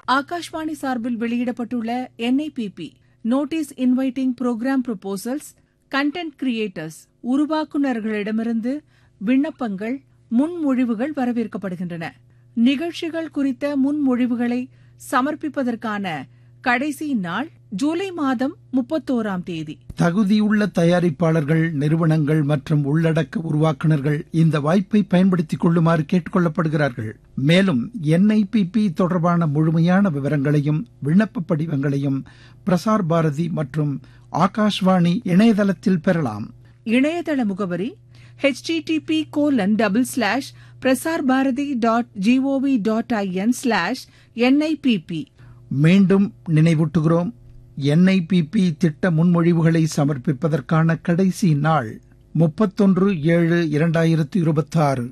ஆகாஷ்வாணி சார்பில் வெளியிடப்பட்டுள்ள NIPP notice inviting programme proposals content creators உருவாக்குநர்களிடமிருந்து விண்ணப்பங்கள் முன்மொழிவுகள் வரவேற்கப்படுகின்றன நிகழ்ச்சிகள் குறித்த முன்மொழிவுகளை சமர்ப்பிப்பதற்கான கடைசி நாள் ஜூலை மாதம் முப்பத்தோராம் தேதி தகுதியுள்ள தயாரிப்பாளர்கள் நிறுவனங்கள் மற்றும் உள்ளடக்க உருவாக்குநர்கள் இந்த வாய்ப்பை பயன்படுத்திக் கொள்ளுமாறு கேட்டுக் கொள்ளப்படுகிறார்கள் மேலும் என்ஐபிபி தொடர்பான முழுமையான விவரங்களையும் விண்ணப்ப படிவங்களையும் பிரசார் பாரதி மற்றும் ஆகாஷ்வாணி இணையதளத்தில் பெறலாம் இணையதள முகவரி http colon double slash Prasar Bharati dot GOV dot IN slash NIPP மீண்டும் நினைவூட்டுகிறோம் என்ஐபிபி திட்ட முன்மொழிவுகளை சமர்ப்பிப்பதற்கான கடைசி நாள் முப்பத்தொன்று ஏழு இரண்டாயிரத்து இருபத்தாறு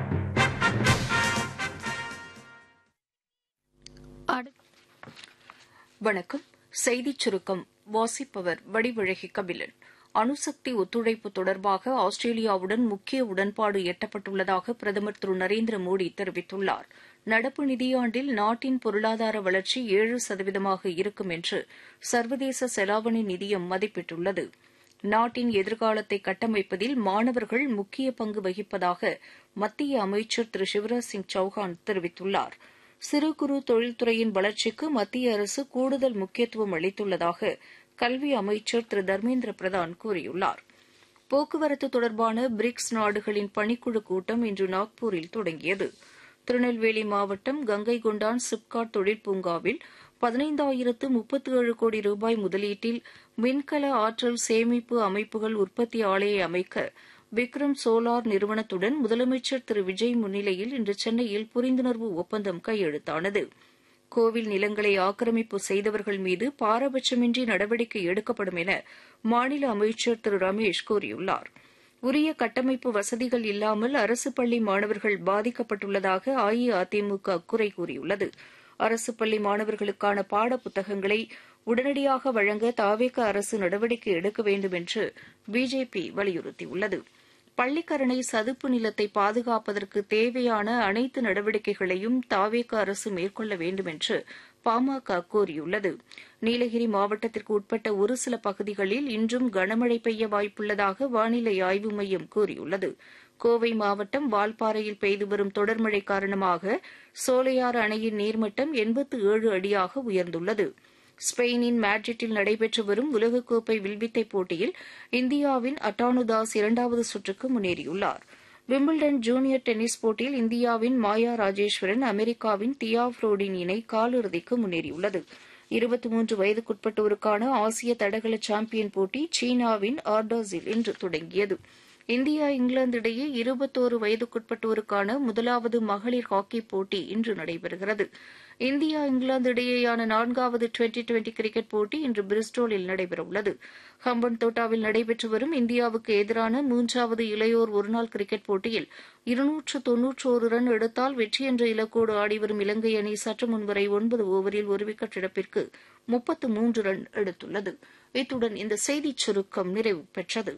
வணக்கம் செய்திச் சுருக்கம் வாசிப்பவர் வடிவழகி கபிலன் அணுசக்தி ஒத்துழைப்பு தொடர்பாக ஆஸ்திரேலியாவுடன் முக்கிய உடன்பாடு எட்டப்பட்டுள்ளதாக பிரதமர் திரு நரேந்திர மோடி தெரிவித்துள்ளார் நடப்பு நிதியாண்டில் நாட்டின் பொருளாதார வளர்ச்சி ஏழு சதவீதமாக இருக்கும் என்று சர்வதேச செலாவணி நிதியம் மதிப்பிட்டுள்ளது நாட்டின் எதிர்காலத்தை கட்டமைப்பதில் மாணவர்கள் முக்கிய பங்கு வகிப்பதாக மத்திய அமைச்சர் திரு சிவராஜ் சிங் சௌஹான் தெரிவித்துள்ளார் சிறு குறு தொழில்துறையின் வளர்ச்சிக்கு மத்திய அரசு கூடுதல் முக்கியத்துவம் அளித்துள்ளதாக கல்வி அமைச்சர் திரு தர்மேந்திர பிரதான் கூறியுள்ளார் போக்குவரத்து தொடர்பான பிரிக்ஸ் நாடுகளின் பணிக்குழு கூட்டம் இன்று நாக்பூரில் தொடங்கியது திருநெல்வேலி மாவட்டம் கங்கை கொண்டான் சிப்காட் தொழிற்பூங்காவில் பதினைந்தாயிரத்து முப்பத்தி ஏழு கோடி ரூபாய் முதலீட்டில் மின்கல ஆற்றல் சேமிப்பு அமைப்புகள் உற்பத்தி ஆலையை அமைக்க விக்ரம் சோலார் நிறுவனத்துடன் முதலமைச்சர் திரு விஜய் முன்னிலையில் இன்று சென்னையில் புரிந்துணர்வு ஒப்பந்தம் கையெழுத்தானது கோவில் நிலங்களை ஆக்கிரமிப்பு செய்தவர்கள் மீது பாரபட்சமின்றி நடவடிக்கை எடுக்கப்படும் என மாநில அமைச்சர் திரு ரமேஷ் கூறியுள்ளார் உரிய கட்டமைப்பு வசதிகள் இல்லாமல் அரசு பள்ளி மாணவர்கள் பாதிக்கப்பட்டுள்ளதாக அஇஅதிமுக குறை கூறியுள்ளது அரசு பள்ளி மாணவர்களுக்கான பாட புத்தகங்களை உடனடியாக வழங்க தாவேக அரசு நடவடிக்கை எடுக்க வேண்டும் என்று பிஜேபி வலியுறுத்தியுள்ளது பள்ளிக்கரணை சதுப்பு நிலத்தை பாதுகாப்பதற்கு தேவையான அனைத்து நடவடிக்கைகளையும் தாவேக அரசு மேற்கொள்ள வேண்டும் என்று பாமக கோரியுள்ளது நீலகிரி மாவட்டத்திற்கு உட்பட்ட ஒரு சில பகுதிகளில் இன்றும் கனமழை பெய்ய வாய்ப்புள்ளதாக வானிலை ஆய்வு மையம் கூறியுள்ளது கோவை மாவட்டம் வால்பாறையில் பெய்து வரும் தொடர் மழை காரணமாக சோலையாறு அணையின் நீர்மட்டம் எண்பத்து ஏழு அடியாக உயர்ந்துள்ளது ஸ்பெயினின் மேட்ரிட்டில் நடைபெற்று வரும் உலகக்கோப்பை வில்வித்தை போட்டியில் இந்தியாவின் அட்டானு தாஸ் இரண்டாவது சுற்றுக்கு முன்னேறியுள்ளார் விம்பிள்டன் ஜூனியர் டென்னிஸ் போட்டியில் இந்தியாவின் மாயா ராஜேஸ்வரன் அமெரிக்காவின் தியா புரோடின் இணை காலிறுதிக்கு முன்னேறியுள்ளது இருபத்தி மூன்று வயதுக்குட்பட்டோருக்கான ஆசிய தடகள சாம்பியன் போட்டி சீனாவின் ஆர்டாஸில் இன்று தொடங்கியது இந்தியா இங்கிலாந்து இடையே இருபத்தோரு வயதுக்குட்பட்டோருக்கான முதலாவது மகளிர் ஹாக்கி போட்டி இன்று நடைபெறுகிறது இந்தியா இங்கிலாந்து இடையேயான நான்காவது டுவெண்டி டுவெண்டி கிரிக்கெட் போட்டி இன்று பிரிஸ்டோலில் நடைபெறவுள்ளது ஹம்பன் தோட்டாவில் நடைபெற்று வரும் இந்தியாவுக்கு எதிரான மூன்றாவது இளையோர் ஒருநாள் கிரிக்கெட் போட்டியில் இருநூற்று தொன்னூற்றோரு ரன் எடுத்தால் வெற்றி என்ற இலக்கோடு ஆடிவரும் இலங்கை அணி சற்று முன்வரை ஒன்பது ஓவரில் ஒரு விக்கெட் இழப்பிற்கு முப்பத்து மூன்று ரன் எடுத்துள்ளது இத்துடன் இந்த செய்திச் சுருக்கம் நிறைவு பெற்றது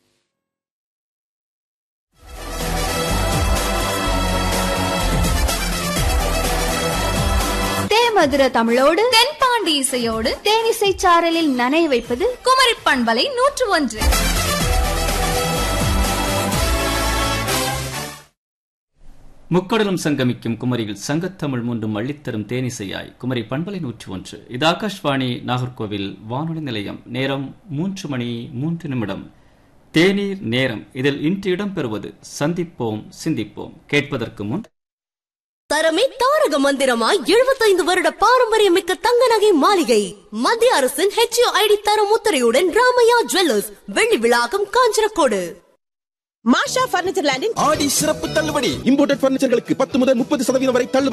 தேமதுர தமிழோடு தென்பாண்டி இசையோடு தேனிசை சாரலில் நனைய வைப்பது குமரி பண்பலை நூற்று ஒன்று முக்கடலும் சங்கமிக்கும் குமரியில் சங்கத்தமிழ் மூன்றும் அள்ளித்தரும் தேனிசையாய் குமரி பண்பலை நூற்றி ஒன்று இது ஆகாஷ்வாணி நாகர்கோவில் வானொலி நிலையம் நேரம் மூன்று மணி மூன்று நிமிடம் தேநீர் நேரம் இதில் இன்று இடம்பெறுவது சந்திப்போம் சிந்திப்போம் கேட்பதற்கு முன் தரமே தாரக மந்திரமாய் எழுபத்தைந்து வருட பாரம்பரியமிக்க தங்க நகை மாளிகை மத்திய அரசின் ஹெச்ஓ ஐடி தரம் முத்திரையுடன் ராமையா ஜுவல்லர்ஸ் வெள்ளி விழாக்கம் காஞ்சனக்கோடு மாஷா பர்னிச்சர் லேண்டின் ஆடி சிறப்பு தள்ளுபடி இம்போர்டட் பர்னிச்சர்களுக்கு பத்து முதல் முப்பது சதவீதம் வரை தள்ளுபடி